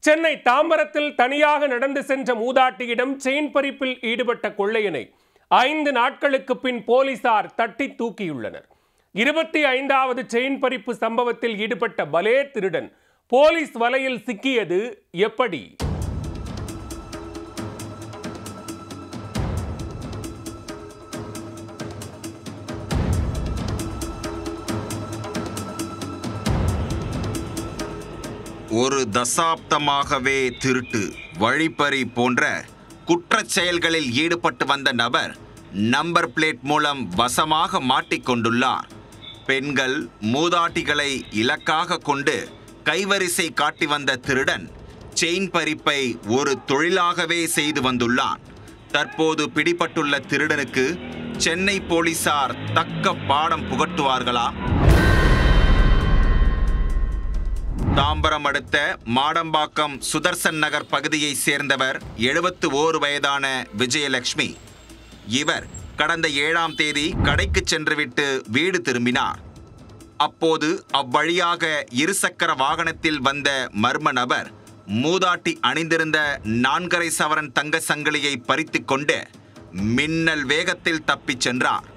சென்னை தாம்பரத்தில் தனியாக நடந்து சென்ற மூதாட்டியிடம் செயின் பறிப்பில் ஈடுபட்ட கொள்ளையனை ஐந்து நாட்களுக்கு பின் போலீசார் தட்டி தூக்கியுள்ளனர் இருபத்தி ஐந்தாவது செயின் பறிப்பு சம்பவத்தில் ஈடுபட்ட பலே திருடன் போலீஸ் வலையில் சிக்கியது எப்படி ஒரு தசாப்தமாகவே திருட்டு வழிப்பறி போன்ற குற்றச் செயல்களில் ஈடுபட்டு வந்த நபர் நம்பர் பிளேட் மூலம் வசமாக மாட்டிக்கொண்டுள்ளார் பெண்கள் மூதாட்டிகளை இலக்காக கொண்டு கைவரிசை காட்டி வந்த திருடன் செயின் பறிப்பை ஒரு தொழிலாகவே செய்து வந்துள்ளான் தற்போது பிடிபட்டுள்ள திருடனுக்கு சென்னை போலீசார் தக்க பாடம் புகட்டுவார்களா தாம்பரம் அடுத்த மாடம்பாக்கம் சுதர்சன் நகர் பகுதியைச் சேர்ந்தவர் எழுபத்து ஓரு வயதான விஜயலட்சுமி இவர் கடந்த ஏழாம் தேதி கடைக்கு சென்றுவிட்டு வீடு திரும்பினார் அப்போது அவ்வழியாக இருசக்கர வாகனத்தில் வந்த மர்ம நபர் மூதாட்டி அணிந்திருந்த நான்கரை சவரன் தங்க சங்கிலியை பறித்துக் கொண்டு மின்னல் வேகத்தில் தப்பிச் சென்றார்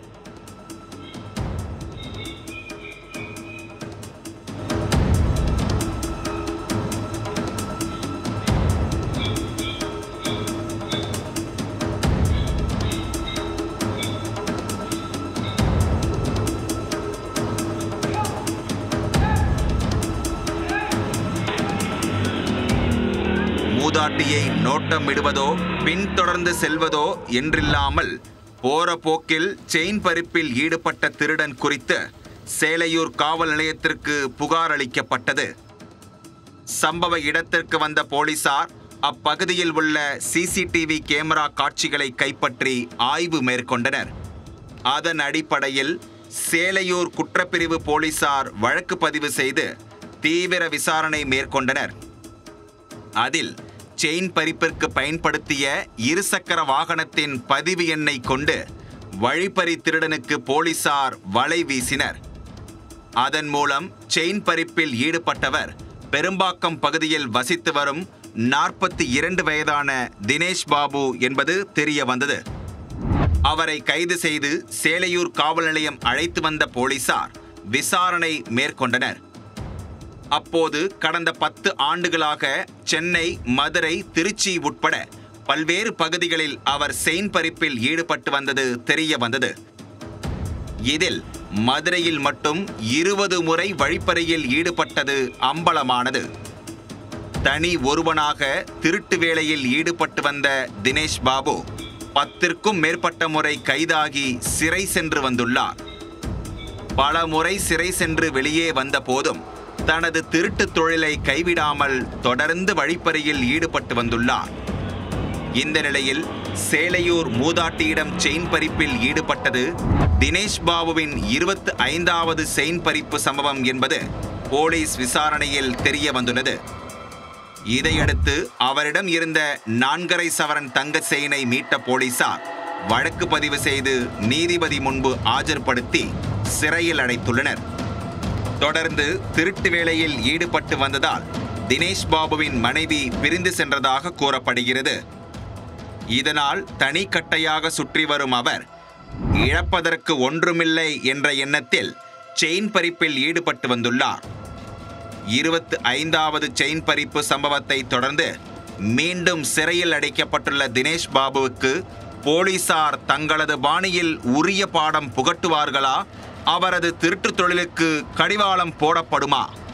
மூதாட்டியை நோட்டமிடுவதோ பின்தொடர்ந்து செல்வதோ என்றில்லாமல் போற போக்கில் செயின் பறிப்பில் ஈடுபட்ட திருடன் குறித்து சேலையூர் காவல் நிலையத்திற்கு புகார் அளிக்கப்பட்டது சம்பவ இடத்திற்கு வந்த போலீசார் அப்பகுதியில் உள்ள சிசிடிவி கேமரா காட்சிகளை கைப்பற்றி ஆய்வு மேற்கொண்டனர் அதன் அடிப்படையில் சேலையூர் குற்றப்பிரிவு போலீசார் வழக்கு பதிவு செய்து தீவிர விசாரணை மேற்கொண்டனர் அதில் செயின் பறிப்பிற்கு பயன்படுத்திய இருசக்கர வாகனத்தின் பதிவு எண்ணை கொண்டு வழிப்பறி திருடனுக்கு போலீசார் வலை வீசினர் அதன் மூலம் செயின் பறிப்பில் ஈடுபட்டவர் பெரும்பாக்கம் பகுதியில் வசித்து வரும் நாற்பத்தி இரண்டு வயதான தினேஷ் பாபு என்பது தெரிய வந்தது அவரை கைது செய்து சேலையூர் காவல் நிலையம் அழைத்து வந்த போலீசார் விசாரணை மேற்கொண்டனர் அப்போது கடந்த பத்து ஆண்டுகளாக சென்னை மதுரை திருச்சி உட்பட பல்வேறு பகுதிகளில் அவர் செயின் பறிப்பில் ஈடுபட்டு வந்தது தெரிய வந்தது இதில் மதுரையில் மட்டும் இருபது முறை வழிப்பறியில் ஈடுபட்டது அம்பலமானது தனி ஒருவனாக திருட்டு வேளையில் ஈடுபட்டு வந்த தினேஷ் பாபு பத்திற்கும் மேற்பட்ட முறை கைதாகி சிறை சென்று வந்துள்ளார் பல முறை சிறை சென்று வெளியே வந்த போதும் தனது திருட்டு தொழிலை கைவிடாமல் தொடர்ந்து வழிப்பறியில் ஈடுபட்டு வந்துள்ளார் இந்த நிலையில் சேலையூர் மூதாட்டியிடம் செயின் பறிப்பில் ஈடுபட்டது தினேஷ் பாபுவின் இருபத்து ஐந்தாவது செயின் பறிப்பு சம்பவம் என்பது போலீஸ் விசாரணையில் தெரிய வந்துள்ளது இதையடுத்து அவரிடம் இருந்த நான்கரை சவரன் தங்க செயினை மீட்ட போலீசார் வழக்கு பதிவு செய்து நீதிபதி முன்பு ஆஜர்படுத்தி சிறையில் அடைத்துள்ளனர் தொடர்ந்து திருட்டு வேளையில் ஈடுபட்டு வந்ததால் தினேஷ் பாபுவின் மனைவி பிரிந்து சென்றதாக கூறப்படுகிறது இதனால் தனி கட்டையாக சுற்றி வரும் அவர் இழப்பதற்கு ஒன்றுமில்லை என்ற எண்ணத்தில் செயின் பறிப்பில் ஈடுபட்டு வந்துள்ளார் இருபத்து ஐந்தாவது செயின் பறிப்பு சம்பவத்தை தொடர்ந்து மீண்டும் சிறையில் அடைக்கப்பட்டுள்ள தினேஷ் பாபுவுக்கு போலீசார் தங்களது பாணியில் உரிய பாடம் புகட்டுவார்களா அவரது திருட்டுத் தொழிலுக்கு கடிவாளம் போடப்படுமா